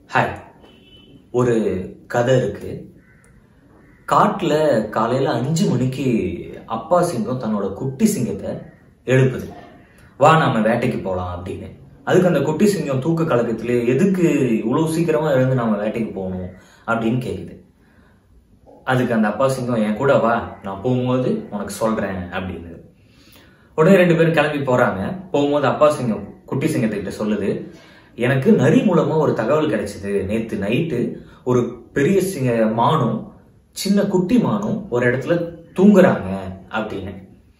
hi ஒரு கதை இருக்கு காட்டில் காலையில் அஞ்சு மணிக்கு அப்பா சிங்கம் தன்னோட குட்டி சிங்கத்தை எழுப்புது வா நாம வேட்டைக்கு போகலாம் அப்படின்னு அதுக்கு அந்த குட்டி சிங்கம் தூக்க கலக்கத்திலே எதுக்கு இவ்வளோ சீக்கிரமா எழுந்து நாம வேட்டைக்கு போகணும் அப்படின்னு கேக்குது அதுக்கு அந்த அப்பா சிங்கம் என் கூட வா நான் போகும்போது உனக்கு சொல்றேன் அப்படின்னு உடனே ரெண்டு பேரும் கிளம்பி போறாங்க போகும்போது அப்பா சிங்கம் குட்டி சிங்கத்துக்கிட்ட சொல்லுது எனக்கு நரி மூலமா ஒரு தகவல் கிடைச்சது நேத்து நைட்டு ஒரு பெரிய சிங்க மானும் சின்ன குட்டி மானும் ஒரு இடத்துல தூங்குறாங்க அப்படின்னு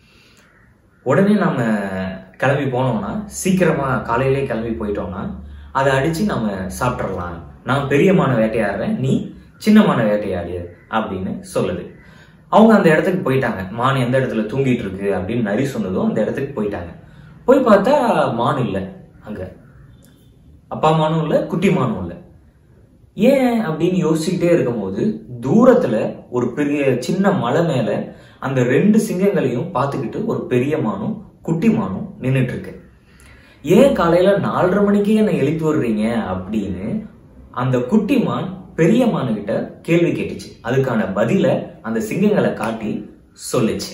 உடனே நாம கிளம்பி போனோம்னா சீக்கிரமா காலையிலே கிளம்பி போயிட்டோம்னா அதை அடிச்சு நாம சாப்பிட்றலாம் நான் பெரிய மான வேட்டையாடுறேன் நீ சின்ன மான வேட்டையாடு அப்படின்னு சொல்லுது அவங்க அந்த இடத்துக்கு போயிட்டாங்க மான் எந்த இடத்துல தூங்கிட்டு இருக்கு அப்படின்னு நரி சொன்னதும் அந்த இடத்துக்கு போயிட்டாங்க போய் பார்த்தா மான் இல்லை அங்க அப்பா மானும் இல்லை குட்டி மானும் இல்லை ஏன் அப்படின்னு யோசிச்சுக்கிட்டே இருக்கும்போது தூரத்துல ஒரு பெரிய சின்ன மலை மேல அந்த ரெண்டு சிங்கங்களையும் பார்த்துக்கிட்டு ஒரு பெரிய மானும் குட்டி மானும் நின்றுட்டு இருக்கு ஏன் காலையில நாலரை மணிக்கே என்னை எழுப்பி விடுறீங்க அப்படின்னு அந்த குட்டி மான் பெரிய மானுகிட்ட கேள்வி கேட்டுச்சு அதுக்கான பதில அந்த சிங்கங்களை காட்டி சொல்லுச்சு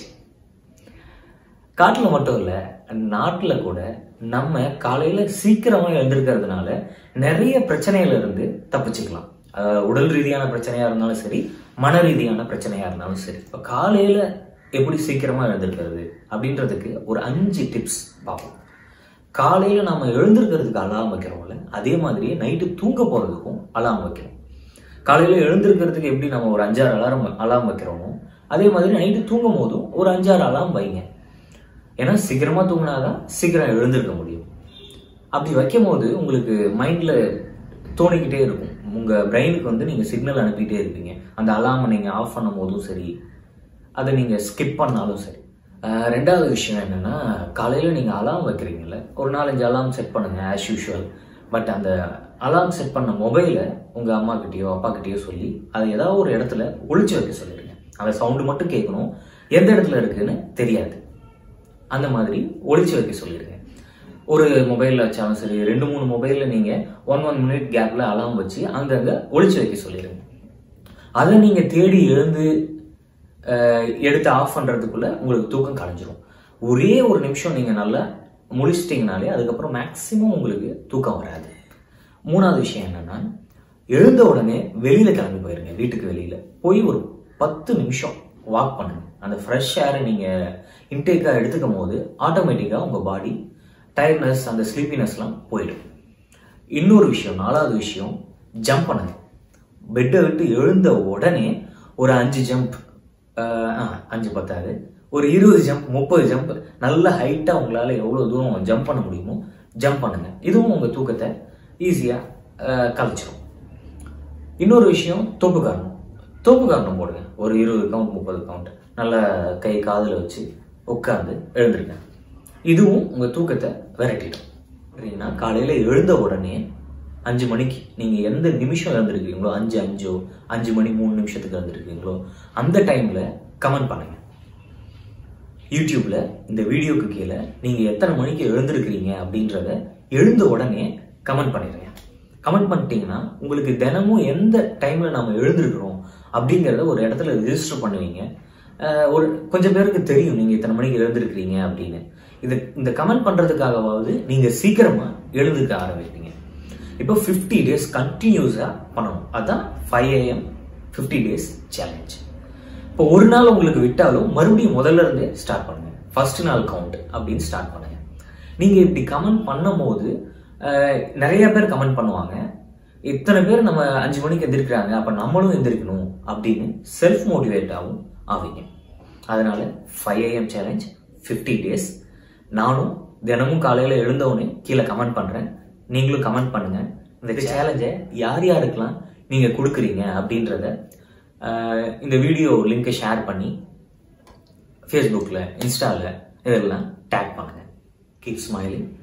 காட்டுல மட்டும் இல்ல நாட்டுல கூட நம்ம காலையில சீக்கிரமா எழுந்திருக்கிறதுனால நிறைய பிரச்சனையில இருந்து தப்பிச்சுக்கலாம் அஹ் உடல் ரீதியான பிரச்சனையா இருந்தாலும் சரி மன ரீதியான பிரச்சனையா இருந்தாலும் சரி இப்ப காலையில எப்படி சீக்கிரமா எழுந்திருக்கிறது அப்படின்றதுக்கு ஒரு அஞ்சு டிப்ஸ் பார்ப்போம் காலையில நாம எழுந்திருக்கிறதுக்கு அலாம் வைக்கிறோம்ல அதே மாதிரியே நைட்டு தூங்க போறதுக்கும் அலாம் வைக்கிறோம் காலையில எழுந்திருக்கிறதுக்கு எப்படி நம்ம ஒரு அஞ்சாறு அலாரம் அலாம் வைக்கிறோமோ அதே மாதிரி நைட்டு தூங்கும் போதும் ஒரு அஞ்சாறு அலாம் வைங்க ஏன்னா சீக்கிரமா தூங்கினாதான் சீக்கிரம் எழுந்திருக்க முடியும் அப்படி வைக்கும் போது உங்களுக்கு மைண்ட்ல தோணிக்கிட்டே இருக்கும் உங்க பிரெயினுக்கு வந்து நீங்க சிக்னல் அனுப்பிட்டே இருப்பீங்க அந்த அலாமை நீங்க ஆஃப் பண்ணும் போதும் சரி அதை நீங்க ஸ்கிப் பண்ணாலும் சரி அஹ் ரெண்டாவது விஷயம் என்னன்னா காலையில நீங்க அலாம் வைக்கிறீங்கல்ல ஒரு நாலஞ்சு அலாம் செட் பண்ணுங்க ஆஸ் யூஷுவல் பட் அந்த அலாம் செட் பண்ண மொபைலை உங்க அம்மா கிட்டயோ அப்பா கிட்டயோ சொல்லி அதை ஏதாவது ஒரு இடத்துல ஒளிச்சு வைக்க சொல்லிடுங்க அந்த சவுண்டு மட்டும் கேட்கணும் எந்த இடத்துல இருக்குன்னு தெரியாது அந்த மாதிரி ஒளிச்சு வைக்க சொல்லிடுங்க ஒரு மொபைலில் வச்சாலும் சரி ரெண்டு மூணு மொபைலில் நீங்கள் ஒன் ஒன் மினிட் கேப்பில் அலாம் வச்சு அங்கங்கே ஒளிச்சு வைக்க சொல்லிடுங்க அதை நீங்கள் தேடி எழுந்து அஹ், எடுத்து ஆஃப் பண்ணுறதுக்குள்ள உங்களுக்கு தூக்கம் கலைஞ்சிரும் ஒரே ஒரு நிமிஷம் நீங்கள் நல்லா முடிச்சிட்டிங்கனாலே அதுக்கப்புறம் மேக்ஸிமம் உங்களுக்கு தூக்கம் வராது மூணாவது விஷயம் என்னன்னா எழுந்த உடனே வெளியில கிளம்பி போயிருங்க வீட்டுக்கு வெளியில போய் ஒரு பத்து நிமிஷம் வாக் பண்ணுங்க அந்த ஃப்ரெஷ் ஏரை நீங்க இன்டேக்கா எடுத்துக்கும் போது ஆட்டோமேட்டிக்கா உங்க பாடி டயர்ட்னஸ் அந்த ஸ்லீப்பினஸ்லாம் போயிடும் இன்னொரு விஷயம் நாலாவது விஷயம் ஜம்ப் பண்ணுங்க பெட்டை விட்டு எழுந்த உடனே ஒரு அஞ்சு ஜம்ப் அஞ்சு பத்தாது ஒரு இருபது ஜம்ப் முப்பது ஜம்ப் நல்ல ஹைட்டா உங்களால எவ்வளவு தூரம் ஜம்ப் பண்ண முடியுமோ ஜம்ப் பண்ணுங்க இதுவும் உங்க தூக்கத்தை ஈஸியா கலைச்சிரும் இன்னொரு விஷயம் தோப்பு காரணம் தோப்பு காரணம் போடுங்க ஒரு இருபது கவுண்ட் முப்பது கவுண்ட் நல்ல கை காதுல வச்சு உட்கார்ந்து எழுந்துருங்க இதுவும் உங்க தூக்கத்தை விரட்டிடும் சரிங்களா காலையில எழுந்த உடனே அஞ்சு மணிக்கு நீங்க எந்த நிமிஷம் எழுந்திருக்கீங்களோ அஞ்சு அஞ்சோ அஞ்சு மணி மூணு நிமிஷத்துக்கு எழுந்திருக்கீங்களோ அந்த டைம்ல கமெண்ட் பண்ணுங்க யூடியூப்ல இந்த வீடியோக்கு கீழே நீங்க எத்தனை மணிக்கு எழுந்திருக்கிறீங்க அப்படின்றத எழுந்த உடனே கமெண்ட் பண்ணிடுங்க கமெண்ட் பண்ணிட்டீங்கன்னா உங்களுக்கு தினமும் எந்த டைம்ல நம்ம எழுந்திருக்கிறோம் அப்படிங்கிறத ஒரு இடத்துல ரெஜிஸ்டர் பண்ணுவீங்க அஹ் ஒரு கொஞ்சம் பேருக்கு தெரியும் நீங்க இத்தனை மணிக்கு எழுந்திருக்கிறீங்க அப்படின்னு இது இந்த கமெண்ட் பண்றதுக்காகவாவது நீங்க சீக்கிரமா எழுந்திருக்க ஆரம்பிப்பீங்க இப்போ ஃபிஃப்டி டேஸ் கண்டினியூஸா பண்ணணும் அதான் five AM fifty days challenge இப்போ ஒரு நாள் உங்களுக்கு விட்டாலும் மறுபடியும் முதல்ல இருந்தே ஸ்டார்ட் பண்ணுங்க ஃபர்ஸ்ட் நாள் கவுண்ட் அப்படின்னு ஸ்டார்ட் பண்ணுங்க நீங்க இப்படி கமெண்ட் பண்ணும்போது அஹ், நிறைய பேர் கமெண்ட் பண்ணுவாங்க இத்தனை பேர் நம்ம அஞ்சு மணிக்கு எந்திரிக்கிறாங்க அப்ப நம்மளும் எந்திரிக்கணும் அப்படின்னு செல்ஃப் மோட்டிவேட்டாகவும் ஆவீங்க அதனால five AM challenge fifty days நானும் தினமும் காலையில எழுந்தவுடனே கீழே கமெண்ட் பண்றேன் நீங்களும் கமெண்ட் பண்ணுங்க இந்த சேலஞ்சை யார் யாருக்கெல்லாம் நீங்க கொடுக்குறீங்க அப்படின்றத அஹ், இந்த வீடியோ லிங்கை ஷேர் பண்ணி ஃபேஸ்புக்கில் இன்ஸ்டாவில் இதெல்லாம் டேக் பண்ணுங்க கீப் ஸ்மைலிங்